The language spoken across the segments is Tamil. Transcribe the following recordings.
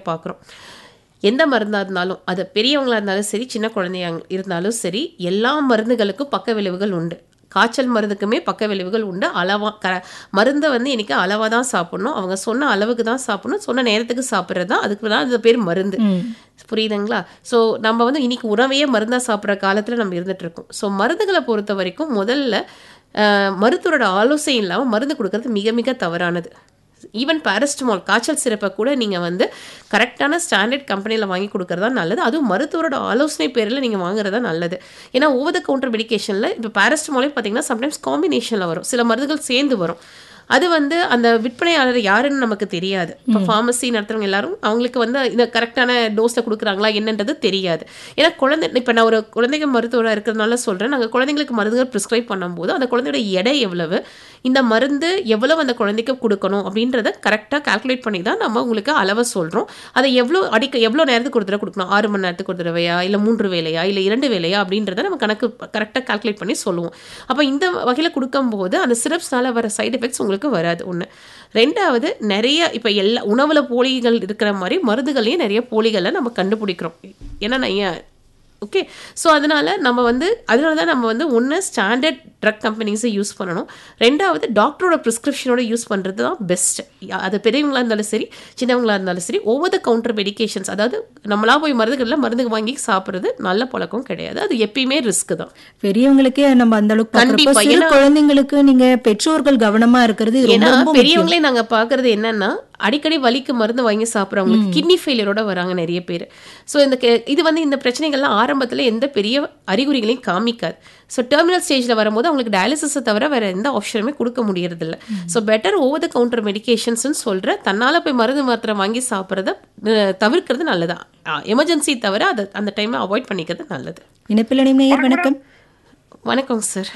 பார்க்குறோம் எந்த மருந்தாக இருந்தாலும் அது பெரியவங்களா இருந்தாலும் சரி சின்ன குழந்தையா இருந்தாலும் சரி எல்லா மருந்துகளுக்கும் பக்க விளைவுகள் உண்டு காய்ச்சல் மருந்துக்குமே பக்க விளைவுகள் உண்டு அளவா க மருந்தை வந்து இன்னைக்கு அளவாக தான் சாப்பிடணும் அவங்க சொன்ன அளவுக்கு தான் சாப்பிடணும் சொன்ன நேரத்துக்கு சாப்பிட்றது தான் அதுக்கு தான் அது பேர் மருந்து புரியுதுங்களா ஸோ நம்ம வந்து இன்னைக்கு உணவையே மருந்தாக சாப்பிட்ற காலத்தில் நம்ம இருந்துட்டு இருக்கோம் ஸோ மருந்துகளை பொறுத்த வரைக்கும் முதல்ல அஹ், மருத்துவரோட ஆலோசனை இல்லாமல் மருந்து கொடுக்கறது மிக மிக தவறானது ஈவன் பாரஸ்டமால் காய்ச்சல் சிறப்பை கூட நீங்கள் வந்து கரெக்டான ஸ்டாண்டர்ட் கம்பெனியில் வாங்கி கொடுக்கறதா நல்லது அதுவும் மருத்துவரோட ஆலோசனை பேரில் நீங்கள் வாங்குறதா நல்லது ஏன்னா ஓவர் த கவுண்டர் மெடிகேஷனில் இப்போ பாரஸ்டமாலே பார்த்தீங்கன்னா சம்டைம்ஸ் காம்பினேஷனில் வரும் சில மருந்துகள் சேர்ந்து வரும் அது வந்து அந்த விற்பனையாளர் யாருன்னு நமக்கு தெரியாது இப்போ ஃபார்மசி நடத்துறவங்க எல்லாரும் அவங்களுக்கு வந்து இந்த கரெக்டான டோஸில் கொடுக்குறாங்களா என்னன்றது தெரியாது ஏன்னா குழந்தை இப்போ நான் ஒரு குழந்தைங்க மருத்துவராக இருக்கிறதுனால சொல்கிறேன் நாங்கள் குழந்தைங்களுக்கு மருந்துகள் ப்ரிஸ்கிரைப் பண்ணும்போது அந்த குழந்தையோட எடை எவ்வளவு இந்த மருந்து எவ்வளவு அந்த குழந்தைக்கு கொடுக்கணும் அப்படின்றத கரெக்டாக கால்குலேட் பண்ணி தான் நம்ம உங்களுக்கு அளவை சொல்கிறோம் அதை எவ்வளோ அடிக்க எவ்வளோ நேரத்துக்கு ஒரு தடவை கொடுக்கணும் ஆறு மணி நேரத்துக்கு ஒரு தடவையா இல்லை மூன்று வேலையா இல்லை இரண்டு வேலையா அப்படின்றத நம்ம கணக்கு கரெக்டாக கால்குலேட் பண்ணி சொல்லுவோம் அப்போ இந்த வகையில் கொடுக்கும்போது அந்த சிரப்ஸ்னால வர சைடு எஃபெக்ட்ஸ் உங்களுக்கு வராது ஒன்று ரெண்டாவது நிறைய இப்போ எல்லா உணவில் போலிகள் இருக்கிற மாதிரி மருந்துகளையும் நிறைய போலிகளை நம்ம கண்டுபிடிக்கிறோம் ஏன்னா நான் ஏன் ஓகே ஸோ அதனால நம்ம வந்து அதனால தான் நம்ம வந்து ஒன்று ஸ்டாண்டர்ட் ட்ரக் கம்பெனிஸை யூஸ் பண்ணணும் ரெண்டாவது டாக்டரோட ப்ரிஸ்கிரிப்ஷனோட யூஸ் பண்ணுறது தான் பெஸ்ட் அது பெரியவங்களா இருந்தாலும் சரி சின்னவங்களா இருந்தாலும் சரி ஓவர் த கவுண்டர் மெடிகேஷன்ஸ் அதாவது நம்மளா போய் மருந்துகளில் மருந்து வாங்கி சாப்பிட்றது நல்ல பழக்கம் கிடையாது அது எப்பயுமே ரிஸ்க் தான் பெரியவங்களுக்கே நம்ம அந்த அளவுக்கு பாக்குறப்ப கண்டிப்பா, சிறு ஏன்னா- குழந்தைங்களுக்கு நீங்க பெற்றோர்கள் கவனமா இருக்கிறது ரொம்ப ஏன்னா ரொம்ப முக்கியம். பெரியவங்களே நாங்க பாக்குறது என்னன்னா அடிக்கடி வலிக்கு மருந்து வாங்கி சாப்பிட்றவங்களுக்கு கிட்னி ஃபெயிலியரோட வராங்க நிறைய பேர் ஸோ இந்த கே- இது வந்து இந்த பிரச்சனைகள்லாம் ஆரம்பத்துல எந்த பெரிய அறிகுறிகளையும் காமிக்காது ஸோ டெர்மினல் ஸ்டேஜில் வரும்போது அவங்களுக்கு டயாலிசிஸை தவிர வேற எந்த ஆப்ஷனுமே கொடுக்க முடியறதில்ல so better over the counter மெடிகேஷன்ஸ்னு சொல்ற தன்னால போய் மருந்து மாத்திரை வாங்கி சாப்பிட்றத தவிர்க்கிறது நல்லதா எமர்ஜென்சி தவிர அதை அந்த டைமை அவாய்ட் பண்ணிக்கிறது நல்லது இணைப்பில் நேயர் வணக்கம் வணக்கம் சார்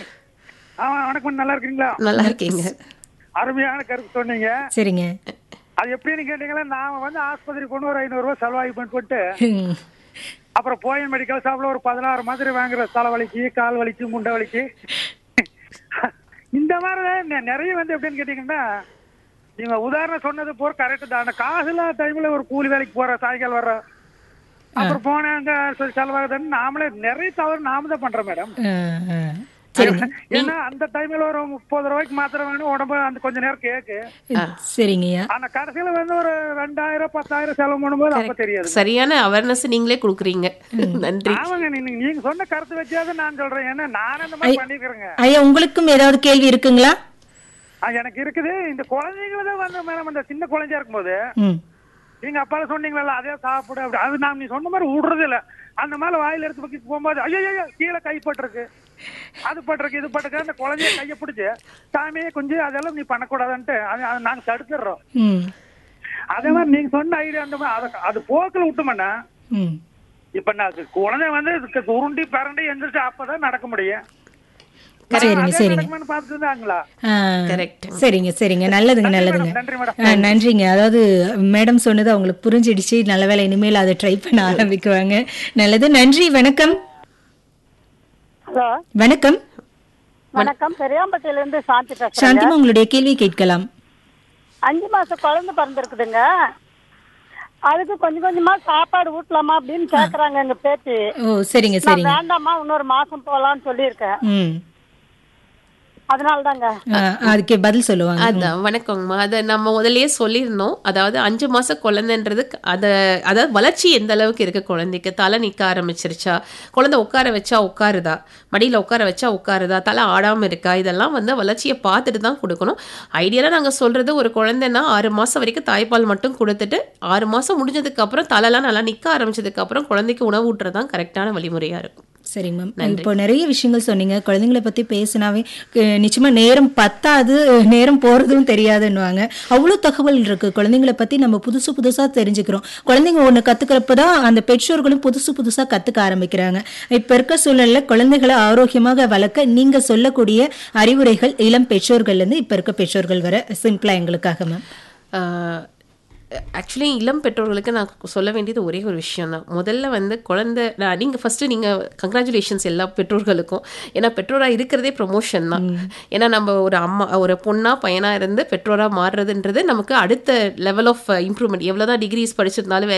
ஆ வணக்கம் நல்லா இருக்கீங்களா நல்லா இருக்கீங்க அருமையான கருத்து சொன்னீங்க சரிங்க அது எப்படின்னு கேட்டீங்களா நான் வந்து ஆஸ்பத்திரி கொண்டு ஒரு ஐநூறு ரூபாய் செலவாகி பண்ணிட்டு ம். அப்புறம் போயின் மெடிக்கல் ஷாப்ல ஒரு பதினாறு மாதிரி வாங்குற தலைவலிக்கு கால் வலிக்கு முண்டை வலிக்கு இந்த மாதிரி தான் நெ- நிறைய வந்து எப்படின்னு கேட்டீங்கன்னா நீங்க உதாரணம் சொன்னது போற கரெக்ட் தான் அந்த காசு இல்லாத டைம்ல ஒரு கூலி வேலைக்கு போற சாயங்காலம் வர்ற அப்புறம் போனாங்க சொல்லி செலவாகுதுன்னு நாமளே நிறைய தவறு நாம தான் பண்றோம் மேடம் ஆ, ஆ. ஏன்னா அந்த டைம்ல ஒரு முப்பது ரூபாய்க்கு மாத்திரை வேணும் உடம்பு அந்த கொஞ்ச நேரம் கேக்கு சரிங்கய்யா ஆனா கடைசியில வந்து ஒரு ரெண்டாயிரம் பத்தாயிரம் செலவு பண்ணும்போது அப்ப தெரியாது சரியான அவேர்னஸ் நீங்களே கொடுக்குறீங்க நன்றி ஆமாங்க நீங்க நீங்க சொன்ன கருத்து வச்சாவது நான் சொல்றேன் ஏன்னா நான் அந்த மாதிரி பண்ணிக்கிறேங்க ஐயா உங்களுக்கும் ஏதாவது கேள்வி இருக்குங்களா எனக்கு இருக்குது இந்த குழந்தைங்கள தான் வந்து மேடம் இந்த சின்ன குழந்தையா இருக்கும்போது ம் நீங்க அப்பால சொன்னீங்களா அதே சாப்பிடு அப்படி அது நான் நீ சொன்ன மாதிரி விடுறது இல்ல அந்த மேல வாயில எடுத்து வைக்க போகும்போது ஐயோ ஐயோ, கீழே கை பட்டிருக்கு அது பட்டிருக்கு இது பட்டிருக்கு அந்த குழந்தைய கையை பிடிச்சு சாமியே கொஞ்சம் அதெல்லாம் நீ பண்ணக்கூடாதுன்ட்டு அது அது நாங்க தடுத்துடுறோம் ம் அதே மாதிரி நீங்க சொன்ன ஐடியா அந்த மாதிரி அதை அது போக்கில் விட்டோம்னா ம் இப்ப நான் குழந்தை வந்து இதுக்கு உருண்டி பரண்டி எந்திரிச்சு அப்பதான் நடக்க முடியும் சரிங்க அதே சரிங்க நடக்குமான்னு பார்த்துட்டு இருந்தாங்களா ஆ, Correct. சரிங்க சரிங்க நல்லதுங்க நல்லதுங்க நன்றி மேடம் ஆ, நன்றிங்க அதாவது மேடம் சொன்னது அவங்களுக்கு புரிஞ்சிடுச்சு நல்ல வேளை இனிமேல் அதை ட்ரை பண்ண ஆரம்பிக்குவாங்க நல்லது நன்றி வணக்கம் ஹலோ வணக்கம் வணக்கம் பெரியாம்பட்டியில இருந்து சாந்தி பேசுறேன் சாந்திமா உங்களுடைய கேள்வி கேட்கலாம் அஞ்சு மாசம் குழந்தை பிறந்திருக்குதுங்க அதுக்கு கொஞ்சம் கொஞ்சமா சாப்பாடு ஊட்டலாமா அப்படின்னு கேக்குறாங்க எங்க பேத்தி ஓ சரிங்க நான் சரிங்க வேண்டாமா இன்னொரு மாசம் போலாம்னு சொல்லியிருக்கேன் ம் அதனால தாங்க ஆ, அதுக்கு பதில் சொல்லுவாங்க அதான் வணக்கங்கம்மா அதை நம்ம முதல்லயே சொல்லியிருந்தோம் அதாவது அஞ்சு மாச குழந்தைன்றது க- அதை அதாவது வளர்ச்சி எந்த அளவுக்கு இருக்கு குழந்தைக்கு தலை நிக்க ஆரம்பிச்சிருச்சா குழந்தை உட்கார வச்சா உட்காருதா மடியில உட்கார வச்சா உட்காருதா தலை ஆடாம இருக்கா இதெல்லாம் வந்து வளர்ச்சியை பார்த்துட்டு தான் கொடுக்கணும் ஐடியலாக நாங்க சொல்றது ஒரு குழந்தைன்னா ஆறு மாசம் வரைக்கும் தாய்ப்பால் மட்டும் கொடுத்துட்டு ஆறு மாசம் முடிஞ்சதுக்கு அப்புறம் தலைலாம் நல்லா நிக்க ஆரம்பிச்சதுக்கு அப்புறம் குழந்தைக்கு உணவு ஊட்டுறது தான் கரெக்டான வழிமுறையா இருக்கும் சரிங்க மேம் இப்போ நிறைய விஷயங்கள் சொன்னீங்க குழந்தைங்களை பத்தி பேசினாவே கு- நிச்சயமா நேரம் பத்தாது நேரம் போறதும் தெரியாதுன்னுவாங்க அவ்வளோ தகவல் இருக்கு குழந்தைங்களை பத்தி நம்ம புதுசு புதுசா தெரிஞ்சுக்கிறோம் குழந்தைங்க ஒண்ணு கத்துக்கிறப்ப தான் அந்த பெற்றோர்களும் புதுசு புதுசா கத்துக்க ஆரம்பிக்கிறாங்க இப்ப இருக்க சூழல்ல குழந்தைகளை ஆரோக்கியமாக வளர்க்க நீங்க சொல்லக்கூடிய அறிவுரைகள் இளம் பெற்றோர்கள்ல இருந்து இப்ப இருக்க பெற்றோர்கள் வர சிம்பிளா எங்களுக்காக மேம் ஆக்சுவலி இளம் பெற்றோர்களுக்கு நான் சொல்ல வேண்டியது ஒரே ஒரு விஷயம் தான் முதல்ல வந்து குழந்தை நான் நீங்கள் ஃபஸ்ட்டு நீங்கள் கங்க்ராச்சுலேஷன்ஸ் எல்லா பெற்றோர்களுக்கும் ஏன்னா பெற்றோராக இருக்கிறதே ப்ரொமோஷன் தான் ஏன்னா நம்ம ஒரு அம்மா ஒரு பொண்ணா பையனாக இருந்து பெற்றோராக மாறுறதுன்றது நமக்கு அடுத்த லெவல் ஆஃப் இம்ப்ரூவ்மெண்ட் எவ்வளோ தான் டிகிரிஸ் படிச்சிருந்தாலும்